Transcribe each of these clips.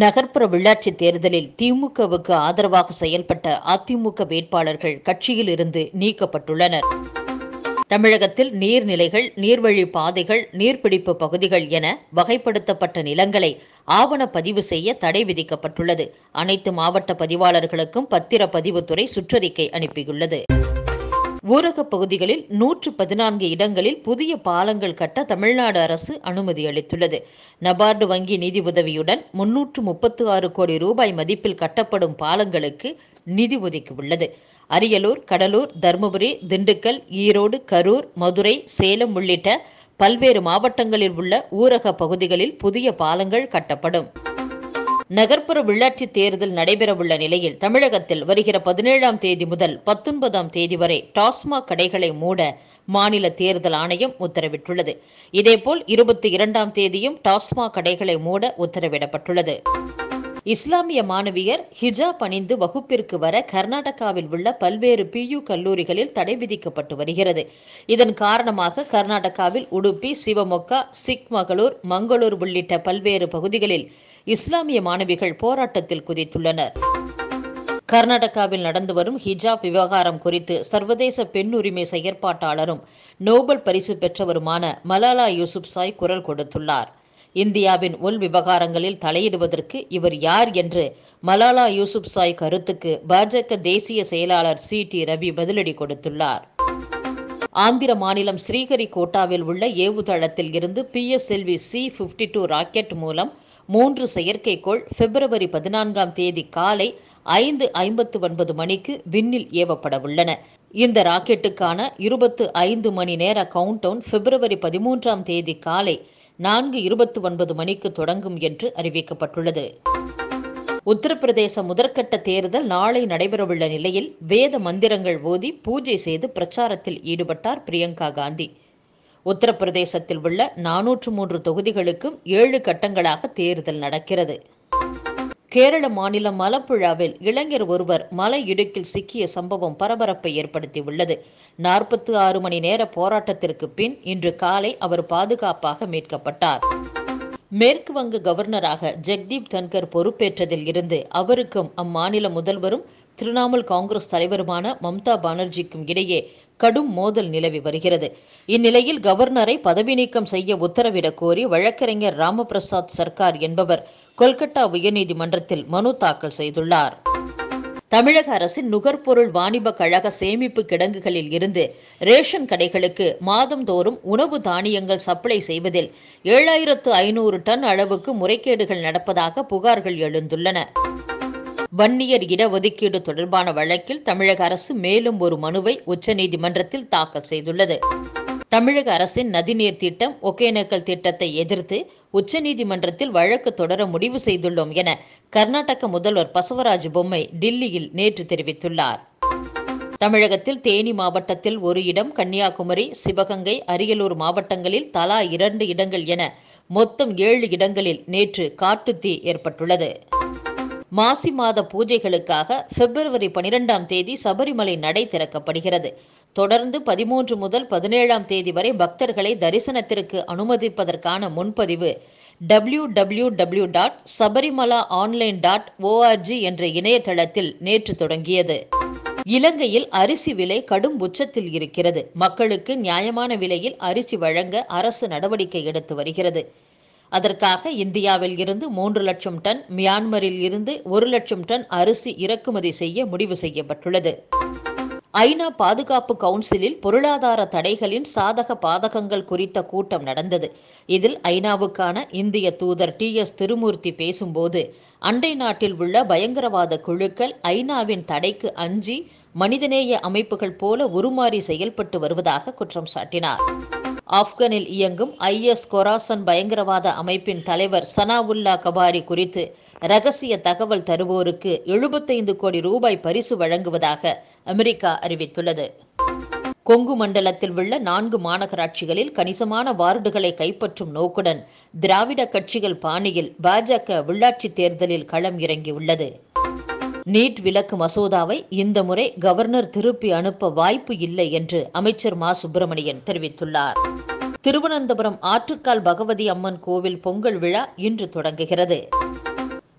நகர்ப்புற உள்ளாட்சி தேர்தலில் திமுகவுக்கு ஆதரவாக செயல்பட்ட அதிமுக வேட்பாளர்கள் கட்சியில் இருந்து நீக்கப்பட்டுள்ளனர் தமிழகத்தில் நீர்நிலைகள் நீர்வழி பாதைகள் நீர்பிடிப்பு பகுதிகள் என வகைப்படுத்தப்பட்ட நிலங்களை ஆவண பதிவு செய்ய தடை விதிக்கப்பட்டுள்ளது அனைத்து மாவட்ட பதிவாளர்களுக்கும் பத்திரப்பதிவுத்துறை சுற்றறிக்கை அனுப்பியுள்ளது ஊரகப் பகுதிகளில் நூற்று பதினான்கு இடங்களில் புதிய பாலங்கள் கட்ட தமிழ்நாடு அரசு அனுமதி அளித்துள்ளது நபார்டு வங்கி நிதி உதவியுடன் முன்னூற்று முப்பத்து ஆறு கோடி ரூபாய் மதிப்பில் கட்டப்படும் பாலங்களுக்கு நிதி ஒதுக்கியுள்ளது அரியலூர் கடலூர் தருமபுரி திண்டுக்கல் ஈரோடு கரூர் மதுரை சேலம் உள்ளிட்ட பல்வேறு மாவட்டங்களில் உள்ள ஊரக பகுதிகளில் புதிய பாலங்கள் கட்டப்படும் நகர்ப்புற உள்ளாட்சி தேர்தல் நடைபெறவுள்ள நிலையில் தமிழகத்தில் வருகிற பதினேழாம் தேதி முதல் பத்தொன்பதாம் தேதி வரை டாஸ்மாக் கடைகளை மூட மாநில தேர்தல் ஆணையம் உத்தரவிட்டுள்ளது இதேபோல் இருபத்தி இரண்டாம் தேதியும் டாஸ்மாக் கடைகளை மூட உத்தரவிடப்பட்டுள்ளது இஸ்லாமிய மாணவியர் ஹிஜாப் அணிந்து வகுப்பிற்கு வர கர்நாடகாவில் உள்ள பல்வேறு பியு கல்லூரிகளில் தடை விதிக்கப்பட்டு வருகிறது இதன் காரணமாக கர்நாடகாவில் உடுப்பி சிவமொக்கா சிக்மகளூர் மங்களூர் உள்ளிட்ட பல்வேறு பகுதிகளில் இஸ்லாமிய மாணவிகள் போராட்டத்தில் குதித்துள்ளனர் கர்நாடகாவில் நடந்து வரும் ஹிஜாப் விவகாரம் குறித்து சர்வதேச பெண் உரிமை செயற்பாட்டாளரும் நோபல் பரிசு பெற்றவருமான மலாலா யூசுப்சாய் குரல் கொடுத்துள்ளார் இந்தியாவின் உள் விவகாரங்களில் தலையிடுவதற்கு இவர் யார் என்று மலாலா யூசுப்சாய் கருத்துக்கு பாஜக தேசிய செயலாளர் சி டி ரவி பதிலடி கொடுத்துள்ளார் ஆந்திர மாநிலம் ஸ்ரீஹரிகோட்டாவில் உள்ள ஏவுதளத்தில் இருந்து PSLV C fifty two rocket மூலம் மூன்று செயற்கைக்கோள் பிப்ரவரி பதினான்காம் தேதி காலை ஐந்து ஐம்பத்து ஒன்பது மணிக்கு விண்ணில் ஏவப்பட உள்ளன இந்த ராக்கெட்டுக்கான இருபத்து ஐந்து மணி நேர கவுண்டவுன் பிப்ரவரி பதிமூன்றாம் தேதி காலை நான்கு இருபத்தி ஒன்பது மணிக்கு தொடங்கும் என்று அறிவிக்கப்பட்டுள்ளது உத்தரப்பிரதேச முதற்கட்ட தேர்தல் நாளை நடைபெறவுள்ள நிலையில் வேத மந்திரங்கள் ஓதி பூஜை செய்து பிரச்சாரத்தில் ஈடுபட்டார் பிரியங்கா காந்தி உத்தரப்பிரதேசத்தில் உள்ள நானூற்று மூன்று தொகுதிகளுக்கும் ஏழு கட்டங்களாக தேர்தல் நடக்கிறது கேரள மாநிலம் மலப்புழாவில் இளைஞர் ஒருவர் மலை இடுக்கில் சிக்கிய சம்பவம் பரபரப்பை ஏற்படுத்தியுள்ளது நாற்பத்து ஆறு மணி நேர போராட்டத்திற்கு பின் இன்று காலை அவர் பாதுகாப்பாக மீட்கப்பட்டார் மேற்கு வங்க கவர்னராக ஜெக்தீப் தன்கர் பொறுப்பேற்றதில் இருந்து அவருக்கும் அம்மாநில முதல்வரும் திரிணாமுல் காங்கிரஸ் தலைவருமான மம்தா பானர்ஜிக்கும் இடையே கடும் மோதல் நிலவி வருகிறது இந்நிலையில் கவர்னரை பதவி நீக்கம் செய்ய உத்தரவிடக் கோரி வழக்கறிஞர் ராமபிரசாத் சர்க்கார் என்பவர் கொல்கத்தா உயர்நீதிமன்றத்தில் மனு தாக்கல் செய்துள்ளார் தமிழக அரசின் நுகர்பொருள் வாணிப கழக சேமிப்பு கிடங்குகளில் இருந்து ரேஷன் கடைகளுக்கு மாதந்தோறும் உணவு தானியங்கள் சப்ளை செய்வதில் ஏழாயிரத்து ஐநூறு டன் அளவுக்கு முறைகேடுகள் நடப்பதாக புகார்கள் எழுந்துள்ளன வன்னியர் இடஒதுக்கீடு தொடர்பான வழக்கில் தமிழக அரசு மேலும் ஒரு மனுவை உச்சநீதிமன்றத்தில் தாக்கல் செய்துள்ளது தமிழக அரசின் நதிநீர் திட்டம் ஒகேனக்கல் திட்டத்தை எதிர்த்து உச்சநீதிமன்றத்தில் வழக்கு தொடர முடிவு செய்துள்ளோம் என கர்நாடக முதல்வர் பசவராஜ் பொம்மை டில்லியில் நேற்று தெரிவித்துள்ளார் தமிழகத்தில் தேனி மாவட்டத்தில் ஒரு இடம் கன்னியாகுமரி சிவகங்கை அரியலூர் மாவட்டங்களில் தலா இரண்டு இடங்கள் என மொத்தம் ஏழு இடங்களில் நேற்று காட்டுத்தீ ஏற்பட்டுள்ளது மாசி மாத பூஜைகளுக்காக பிப்ரவரி பனிரெண்டாம் தேதி சபரிமலை நடை திறக்கப்படுகிறது தொடர்ந்து பதிமூன்று முதல் பதினேழாம் தேதி வரை பக்தர்களை தரிசனத்திற்கு அனுமதிப்பதற்கான முன்பதிவு W W W dot Sabarimala online dot ORG என்ற இணையதளத்தில் நேற்று தொடங்கியது இலங்கையில் அரிசி விலை கடும் உச்சத்தில் இருக்கிறது மக்களுக்கு நியாயமான விலையில் அரிசி வழங்க அரசு நடவடிக்கை எடுத்து வருகிறது அதற்காக இந்தியாவில் இருந்து மூன்று லட்சம் டன் மியான்மரில் இருந்து ஒரு லட்சம் டன் அரிசி இறக்குமதி செய்ய முடிவு செய்யப்பட்டுள்ளது ஐநா பாதுகாப்பு கவுன்சிலில் பொருளாதார தடைகளின் சாதக பாதகங்கள் குறித்த கூட்டம் நடந்தது இதில் ஐநாவுக்கான இந்திய தூதர் டி எஸ் திருமூர்த்தி பேசும்போது அண்டை நாட்டில் உள்ள பயங்கரவாத குழுக்கள் ஐநாவின் தடைக்கு அஞ்சி மனிதநேய அமைப்புகள் போல உருமாறி செயல்பட்டு வருவதாக குற்றம் சாட்டினார் ஆப்கானில் இயங்கும் ஐஎஸ் கொராசன் பயங்கரவாத அமைப்பின் தலைவர் சனாவுல்லா கபாரி குறித்து ரகசிய தகவல் தருவோருக்கு எழுபத்தைந்து கோடி ரூபாய் பரிசு வழங்குவதாக அமெரிக்கா அறிவித்துள்ளது கொங்கு மண்டலத்தில் உள்ள நான்கு மாநகராட்சிகளில் கணிசமான வார்டுகளை கைப்பற்றும் நோக்குடன் திராவிட கட்சிகள் பாணியில் பாஜக உள்ளாட்சி தேர்தலில் களம் இறங்கியுள்ளது நீட் விலக்கு மசோதாவை இந்த முறை கவர்னர் திருப்பி அனுப்ப வாய்ப்பு இல்லை என்று அமைச்சர் மா சுப்பிரமணியன் தெரிவித்துள்ளார் திருவனந்தபுரம் ஆற்றுக்கால் பகவதி அம்மன் கோவில் பொங்கல் விழா இன்று தொடங்குகிறது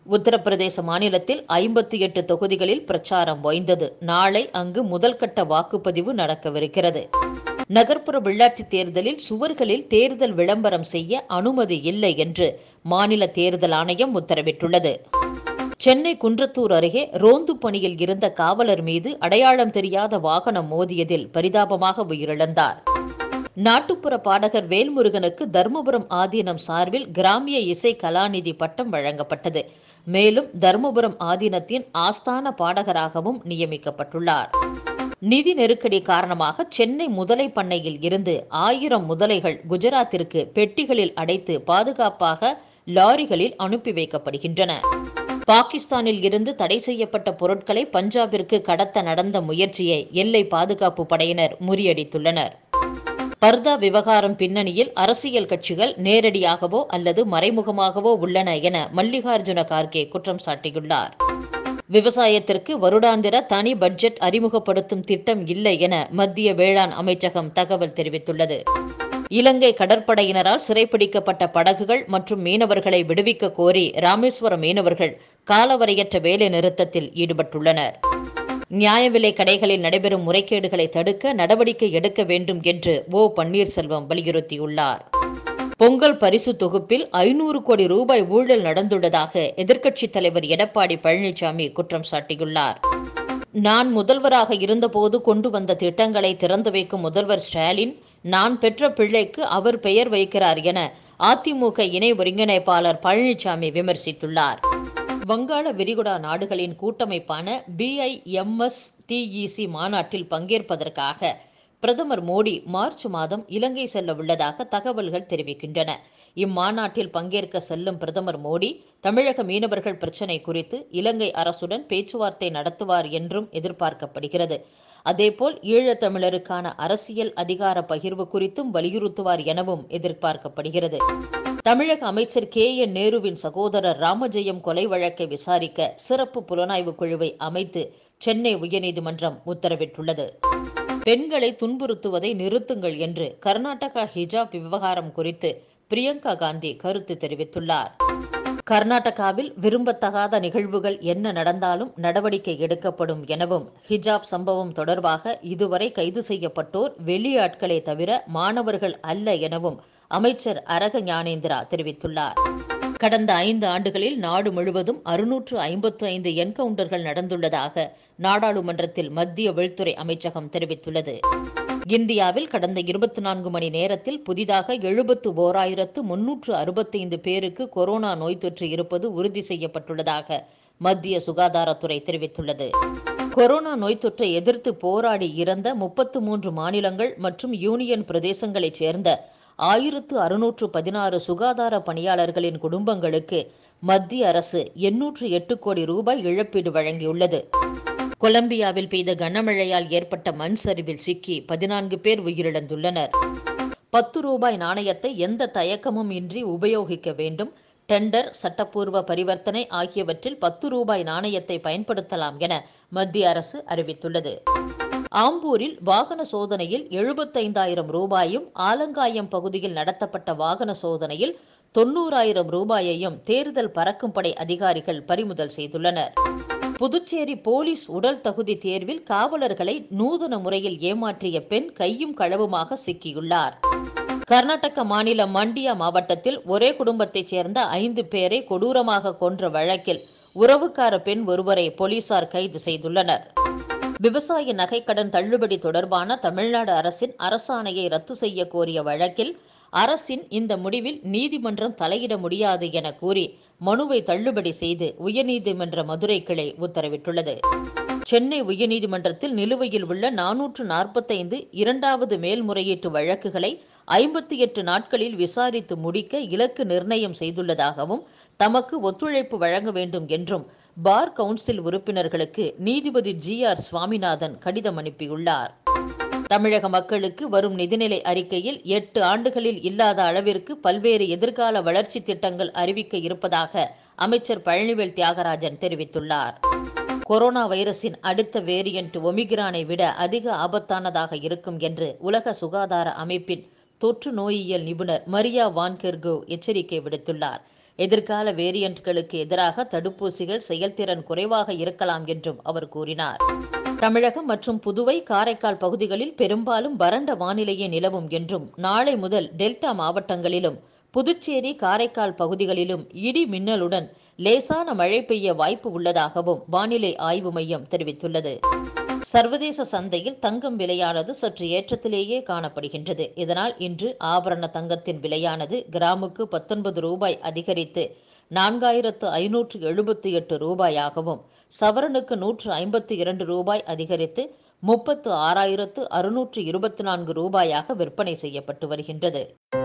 உத்தரப்பிரதேச மாநிலத்தில் ஐம்பத்தி எட்டு தொகுதிகளில் பிரச்சாரம் ஓய்ந்தது நாளை அங்கு முதல்கட்ட வாக்குப்பதிவு நடக்கவிருக்கிறது நகர்ப்புற உள்ளாட்சி தேர்தலில் சுவர்களில் தேர்தல் விளம்பரம் செய்ய அனுமதி இல்லை என்று மாநில தேர்தல் ஆணையம் உத்தரவிட்டுள்ளது சென்னை குன்றத்தூர் அருகே ரோந்து பணியில் இருந்த காவலர் மீது அடையாளம் தெரியாத வாகனம் மோதியதில் பரிதாபமாக உயிரிழந்தார் நாட்டுப்புற பாடகர் வேல்முருகனுக்கு தர்மபுரம் ஆதீனம் சார்பில் கிராமிய இசை கலாநிதி பட்டம் வழங்கப்பட்டது மேலும் தர்மபுரம் ஆதீனத்தின் ஆஸ்தான பாடகராகவும் நியமிக்கப்பட்டுள்ளார் நிதி நெருக்கடி காரணமாக சென்னை முதலை பண்ணையில் இருந்து ஆயிரம் முதலைகள் குஜராத்திற்கு பெட்டிகளில் அடைத்து பாதுகாப்பாக லாரிகளில் அனுப்பி வைக்கப்படுகின்றன பாகிஸ்தானில் இருந்து தடை செய்யப்பட்ட பொருட்களை பஞ்சாபிற்கு கடத்த நடந்த முயற்சியை எல்லை பாதுகாப்பு படையினர் முறியடித்துள்ளனர் பர்தா விவகாரம் பின்னணியில் அரசியல் கட்சிகள் நேரடியாகவோ அல்லது மறைமுகமாகவோ உள்ளன என மல்லிகார்ஜுன கார்கே குற்றம் சாட்டியுள்ளார் விவசாயத்திற்கு வருடாந்திர தனி பட்ஜெட் அறிமுகப்படுத்தும் திட்டம் இல்லை என மத்திய வேளாண் அமைச்சகம் தகவல் தெரிவித்துள்ளது இலங்கை கடற்படையினரால் சிறைப்பிடிக்கப்பட்ட படகுகள் மற்றும் மீனவர்களை விடுவிக்க கோரி ராமேஸ்வரம் மீனவர்கள் காலவரையற்ற வேலை நிறுத்தத்தில் ஈடுபட்டுள்ளனர் நியாய விலை கடைகளில் நடைபெறும் முறைகேடுகளை தடுக்க நடவடிக்கை எடுக்க வேண்டும் என்று ஓ பன்னீர்செல்வம் வலியுறுத்தியுள்ளார் பொங்கல் பரிசு தொகுப்பில் ஐநூறு கோடி ரூபாய் ஊழல் நடந்துள்ளதாக எதிர்க்கட்சித் தலைவர் எடப்பாடி பழனிசாமி குற்றம் சாட்டியுள்ளார் நான் முதல்வராக இருந்தபோது கொண்டு வந்த திட்டங்களை திறந்து வைக்கும் முதல்வர் ஸ்டாலின் நான் பெற்ற பிள்ளைக்கு அவர் பெயர் வைக்கிறார் என அதிமுக இணை ஒருங்கிணைப்பாளர் பழனிசாமி விமர்சித்துள்ளார் வங்காள விரிகுடா நாடுகளின் கூட்டமைப்பான பிஐஎம்எஸ் டிஇசி மாநாட்டில் பங்கேற்பதற்காக பிரதமர் மோடி மார்ச் மாதம் இலங்கை செல்ல உள்ளதாக தகவல்கள் தெரிவிக்கின்றன இம்மாநாட்டில் பங்கேற்க செல்லும் பிரதமர் மோடி தமிழக மீனவர்கள் பிரச்சினை குறித்து இலங்கை அரசுடன் பேச்சுவார்த்தை நடத்துவார் என்றும் எதிர்பார்க்கப்படுகிறது அதேபோல் ஈழத்தமிழருக்கான அரசியல் அதிகார பகிர்வு குறித்தும் வலியுறுத்துவார் எனவும் எதிர்பார்க்கப்படுகிறது தமிழக அமைச்சர் கே என் நேருவின் சகோதரர் ராமஜெயம் கொலை வழக்கை விசாரிக்க சிறப்பு புலனாய்வு குழுவை அமைத்து சென்னை உயர்நீதிமன்றம் உத்தரவிட்டுள்ளது பெண்களை துன்புறுத்துவதை நிறுத்துங்கள் என்று கர்நாடகா ஹிஜாப் விவகாரம் குறித்து பிரியங்கா காந்தி கருத்து தெரிவித்துள்ளார் கர்நாடகாவில் விரும்பத்தகாத நிகழ்வுகள் என்ன நடந்தாலும் நடவடிக்கை எடுக்கப்படும் எனவும் ஹிஜாப் சம்பவம் தொடர்பாக இதுவரை கைது செய்யப்பட்டோர் வெளியாட்களே தவிர மாணவர்கள் அல்ல எனவும் அமைச்சர் அரக ஞானேந்திரா தெரிவித்துள்ளார் கடந்த ஐந்து ஆண்டுகளில் நாடு முழுவதும் அறுநூற்று ஐம்பத்து ஐந்து என்கவுண்டர்கள் நடந்துள்ளதாக நாடாளுமன்றத்தில் மத்திய உள்துறை அமைச்சகம் தெரிவித்துள்ளது இந்தியாவில் கடந்த இருபத்தி நான்கு மணி நேரத்தில் புதிதாக எழுபத்து ஓராயிரத்து முன்னூற்று அறுபத்தைந்து பேருக்கு கொரோனா நோய் தொற்று இருப்பது உறுதி செய்யப்பட்டுள்ளதாக மத்திய சுகாதாரத்துறை தெரிவித்துள்ளது கொரோனா நோய் தொற்றை எதிர்த்து போராடி இறந்த முப்பத்து மூன்று மாநிலங்கள் மற்றும் யூனியன் பிரதேசங்களைச் சேர்ந்த ஆயிரத்து அறுநூற்று பதினாறு சுகாதார பணியாளர்களின் குடும்பங்களுக்கு மத்திய அரசு எண்ணூற்று எட்டு கோடி ரூபாய் இழப்பீடு வழங்கியுள்ளது கொலம்பியாவில் பெய்த கனமழையால் ஏற்பட்ட மண் சரிவில் சிக்கி பதினான்கு பேர் உயிரிழந்துள்ளனர் பத்து ரூபாய் நாணயத்தை எந்த தயக்கமும் இன்றி உபயோகிக்க வேண்டும் டெண்டர் சட்டப்பூர்வ பரிவர்த்தனை ஆகியவற்றில் பத்து ரூபாய் நாணயத்தை பயன்படுத்தலாம் என மத்திய அரசு அறிவித்துள்ளது ஆம்பூரில் வாகன சோதனையில் எழுபத்தைந்தாயிரம் ரூபாயும் ஆலங்காயம் பகுதியில் நடத்தப்பட்ட வாகன சோதனையில் தொண்ணூறாயிரம் ரூபாயையும் தேர்தல் பறக்கும் படை அதிகாரிகள் பறிமுதல் செய்துள்ளனர் புதுச்சேரி போலீஸ் உடல் தகுதி தேர்வில் காவலர்களை நூதன முறையில் ஏமாற்றிய பெண் கையும் களவுமாக சிக்கியுள்ளார் கர்நாடக மாநிலம் மண்டியா மாவட்டத்தில் ஒரே குடும்பத்தைச் சேர்ந்த ஐந்து பேரை கொடூரமாக கொன்ற வழக்கில் உறவுக்கார பெண் ஒருவரை போலீசார் கைது செய்துள்ளனர் விவசாய நகைக்கடன் தள்ளுபடி தொடர்பான தமிழ்நாடு அரசின் அரசாணையை ரத்து செய்ய கோரிய வழக்கில் அரசின் இந்த முடிவில் நீதிமன்றம் தலையிட முடியாது என கூறி மனுவை தள்ளுபடி செய்து உயர்நீதிமன்ற மதுரை கிளை உத்தரவிட்டுள்ளது சென்னை உயர்நீதிமன்றத்தில் நிலுவையில் உள்ள நானூற்று நாற்பத்தைந்து இரண்டாவது மேல்முறையீட்டு வழக்குகளை ஐம்பத்தி எட்டு நாட்களில் விசாரித்து முடிக்க இலக்கு நிர்ணயம் செய்துள்ளதாகவும் தமக்கு ஒத்துழைப்பு வழங்க வேண்டும் என்றும் பார் கவுன்சில் உறுப்பினர்களுக்கு நீதிபதி ஜி ஆர் சுவாமிநாதன் கடிதம் அனுப்பியுள்ளார் தமிழக மக்களுக்கு வரும் நிதிநிலை அறிக்கையில் எட்டு ஆண்டுகளில் இல்லாத அளவிற்கு பல்வேறு எதிர்கால வளர்ச்சி திட்டங்கள் அறிவிக்க இருப்பதாக அமைச்சர் பழனிவேல் தியாகராஜன் தெரிவித்துள்ளார் கொரோனா வைரஸின் அடுத்த வேரியன்ட் ஒமிக்ரானை விட அதிக ஆபத்தானதாக இருக்கும் என்று உலக சுகாதார அமைப்பின் தொற்று நோயியல் நிபுணர் மரியா வான்கெர்கோ எச்சரிக்கை விடுத்துள்ளார் எதிர்கால வேரியன்ட்களுக்கு எதிராக தடுப்பூசிகள் செயல்திறன் குறைவாக இருக்கலாம் என்றும் அவர் கூறினார் தமிழகம் மற்றும் புதுவை காரைக்கால் பகுதிகளில் பெரும்பாலும் வறண்ட வானிலையே நிலவும் என்றும் நாளை முதல் டெல்டா மாவட்டங்களிலும் புதுச்சேரி காரைக்கால் பகுதிகளிலும் இடி மின்னலுடன் லேசான மழை பெய்ய வாய்ப்பு உள்ளதாகவும் வானிலை ஆய்வு மையம் தெரிவித்துள்ளது சர்வதேச சந்தையில் தங்கம் விலையானது சற்று ஏற்றத்திலேயே காணப்படுகின்றது இதனால் இன்று ஆபரண தங்கத்தின் விலையானது கிராமுக்கு பத்தொன்பது ரூபாய் அதிகரித்து நான்காயிரத்து ஐநூற்று எழுபத்தி எட்டு ரூபாயாகவும் சவரனுக்கு நூற்று ஐம்பத்தி இரண்டு ரூபாய் அதிகரித்து முப்பத்து ஆறாயிரத்து அறுநூற்று இருபத்தி நான்கு ரூபாயாக விற்பனை செய்யப்பட்டு வருகின்றது